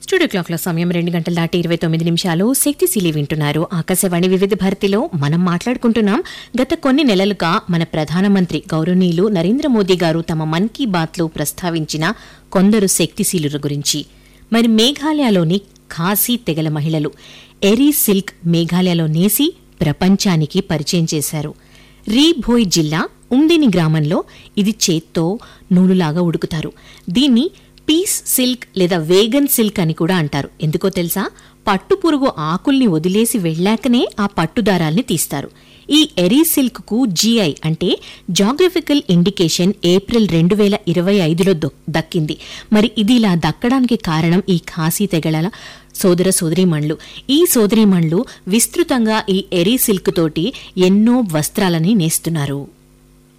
studio clock లో సమయం రెండు గంటల దాటి ఇరవై తొమ్మిది నిమిషాలు శక్తిశీలి వింటున్నారు ఆకాశవాణి వివిధ భారతిలో మనం మాట్లాడుకుంటున్నాం గత కొన్ని నెలలుగా మన ప్రధానమంత్రి గౌరవనీయులు నరేంద్ర మోదీ గారు తమ మన్ కీ బాత్ లో ప్రస్తావించిన కొందరు శక్తిశీలుల గురించి మరి మేఘాలయలోని ఖాసీ తెగల మహిళలు ఎరీ సిల్క్ మేఘాలయలో నేసి ప్రపంచానికి పరిచయం చేశారు రీభోయ్ జిల్లా ఉందిని గ్రామంలో ఇది చేత్తో నూలులాగా ఉడుకుతారు దీన్ని పీస్ సిల్క్ లేదా వేగన్ సిల్క్ అని కూడా అంటారు ఎందుకో తెలుసా పట్టు పురుగు ఆకుల్ని వదిలేసి వెళ్ళాకనే ఆ పట్టు దారాల్ని తీస్తారు ఈ ఎరీ సిల్క్ కు జీఐ అంటే జాగ్రఫికల్ ఇండికేషన్ ఏప్రిల్ రెండు వేల ఇరవై ఐదులో దొ- దక్కింది మరి ఇది ఇలా దక్కడానికి కారణం ఈ ఖాసీ తెగల సోదర సోదరీమణులు ఈ సోదరీమణులు విస్తృతంగా ఈ ఎరీ సిల్క్ తోటి ఎన్నో వస్త్రాలని నేస్తున్నారు